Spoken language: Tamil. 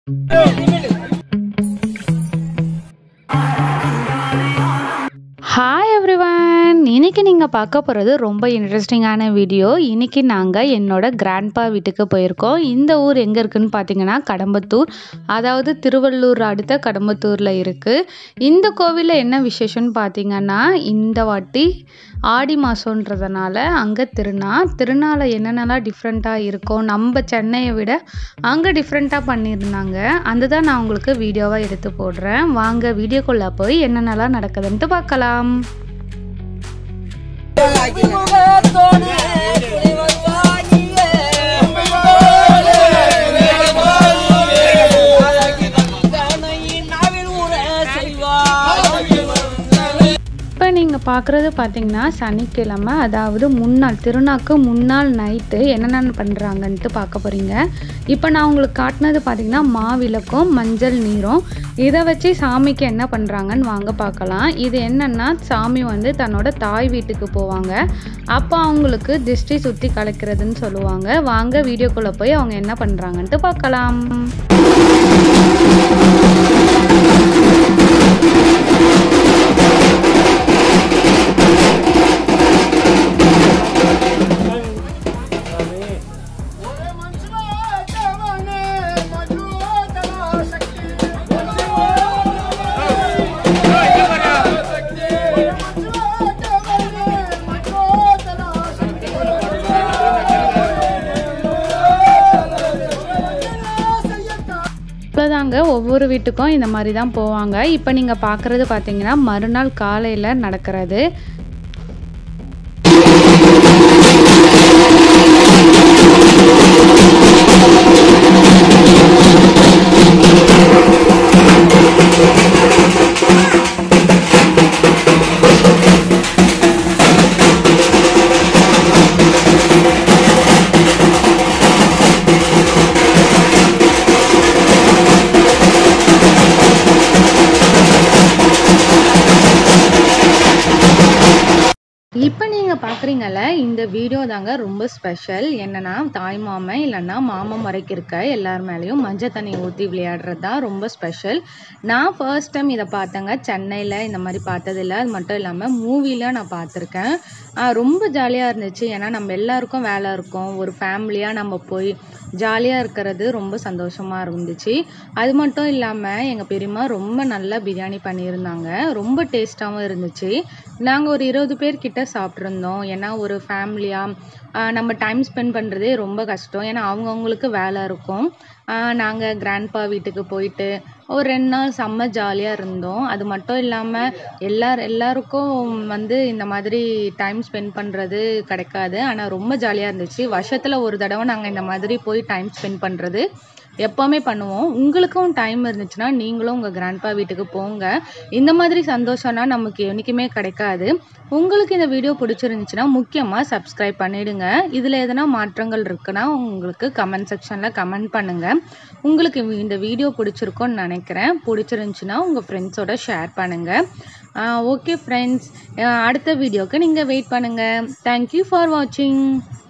ஹாய் எவ்ரிவன் இன்னைக்கு நீங்கள் பார்க்க போகிறது ரொம்ப இன்ட்ரெஸ்டிங்கான வீடியோ இன்னைக்கு நாங்கள் என்னோட கிராண்ட்பா வீட்டுக்கு போயிருக்கோம் இந்த ஊர் எங்கே இருக்குன்னு பார்த்தீங்கன்னா கடம்பத்தூர் அதாவது திருவள்ளூர் அடுத்த கடம்பத்தூரில் இருக்குது இந்த கோவிலில் என்ன விசேஷம்னு பார்த்தீங்கன்னா இந்த வாட்டி ஆடி மாதன்றதுனால அங்கே திருநா திருநாள என்னென்னலாம் டிஃப்ரெண்ட்டாக இருக்கும் நம்ம சென்னையை விட அங்கே டிஃப்ரெண்ட்டாக பண்ணியிருந்தாங்க அந்த தான் நான் உங்களுக்கு வீடியோவாக எடுத்து போடுறேன் வாங்க வீடியோக்குள்ளே போய் என்னென்னலாம் நடக்குதுன்ட்டு பார்க்கலாம் இப்போ நீங்கள் பார்க்குறது பார்த்தீங்கன்னா சனிக்கிழமை அதாவது முன்னாள் திருநாக்கு முன்னாள் நைட்டு என்னென்ன பண்ணுறாங்கன்ட்டு பார்க்க போகிறீங்க இப்போ நான் உங்களுக்கு காட்டினது பார்த்தீங்கன்னா மாவிளக்கும் மஞ்சள் நீரும் இதை வச்சு சாமிக்கு என்ன பண்ணுறாங்கன்னு வாங்க பார்க்கலாம் இது என்னென்னா சாமி வந்து தன்னோட தாய் வீட்டுக்கு போவாங்க அப்போ அவங்களுக்கு திருஷ்டி சுற்றி கலைக்கிறதுன்னு சொல்லுவாங்க வாங்க வீடியோக்குள்ளே போய் அவங்க என்ன பண்ணுறாங்கன்ட்டு பார்க்கலாம் இவ்வளோதாங்க ஒவ்வொரு வீட்டுக்கும் இந்த மாதிரி தான் போவாங்க இப்போ நீங்கள் பார்க்குறது பார்த்தீங்கன்னா மறுநாள் காலையில் நடக்கிறது இப்போ நீங்கள் பார்க்குறீங்கல்ல இந்த வீடியோ தாங்க ரொம்ப ஸ்பெஷல் என்னன்னா தாய் மாமன் இல்லைன்னா மாமன் வரைக்கும் இருக்க எல்லார் மேலேயும் மஞ்சள் தண்ணி ஊற்றி விளையாடுறது தான் ரொம்ப ஸ்பெஷல் நான் ஃபர்ஸ்ட் டைம் இதை பார்த்தேங்க சென்னையில் இந்த மாதிரி பார்த்ததில்ல அது மட்டும் இல்லாமல் மூவியில் நான் பார்த்துருக்கேன் ஆஹ் ரொம்ப ஜாலியாக இருந்துச்சு ஏன்னா நம்ம எல்லாருக்கும் வேலை இருக்கும் ஒரு ஃபேமிலியாக நம்ம போய் ஜாலியாக இருக்கிறது ரொம்ப சந்தோஷமாக இருந்துச்சு அது மட்டும் இல்லாமல் எங்கள் பெரியம்மா ரொம்ப நல்லா பிரியாணி பண்ணியிருந்தாங்க ரொம்ப டேஸ்ட்டாகவும் இருந்துச்சு நாங்கள் ஒரு இருபது பேர் கிட்ட சாப்பிட்ருந்தோம் ஏன்னா ஒரு ஃபேமிலியாக நம்ம டைம் ஸ்பெண்ட் பண்ணுறதே ரொம்ப கஷ்டம் ஏன்னா அவங்கவுங்களுக்கு வேலை இருக்கும் நாங்கள் கிராண்ட்பா வீட்டுக்கு போயிட்டு ஒரு ரெண்டு நாள் செம்ம ஜாலியாக இருந்தோம் அது மட்டும் இல்லாமல் எல்லார் எல்லாருக்கும் வந்து இந்த மாதிரி டைம் ஸ்பெண்ட் பண்ணுறது கிடைக்காது ஆனால் ரொம்ப ஜாலியாக இருந்துச்சு வருஷத்தில் ஒரு தடவை நாங்கள் இந்த மாதிரி போய் டைம் ஸ்பெண்ட் பண்ணுறது எப்போவுமே பண்ணுவோம் உங்களுக்கும் டைம் இருந்துச்சுன்னா நீங்களும் உங்கள் கிராண்ட்பா வீட்டுக்கு போங்க இந்த மாதிரி சந்தோஷம்னா நமக்கு என்றைக்குமே கிடைக்காது உங்களுக்கு இந்த வீடியோ பிடிச்சிருந்துச்சுன்னா முக்கியமாக சப்ஸ்கிரைப் பண்ணிடுங்க இதில் எதனா மாற்றங்கள் இருக்குன்னா உங்களுக்கு கமெண்ட் செக்ஷனில் கமெண்ட் பண்ணுங்கள் உங்களுக்கு இந்த வீடியோ பிடிச்சிருக்கும்னு நினைக்கிறேன் பிடிச்சிருந்துச்சுன்னா உங்கள் ஃப்ரெண்ட்ஸோட ஷேர் பண்ணுங்கள் ஓகே ஃப்ரெண்ட்ஸ் அடுத்த வீடியோக்கு நீங்கள் வெயிட் பண்ணுங்கள் தேங்க்யூ ஃபார் வாட்சிங்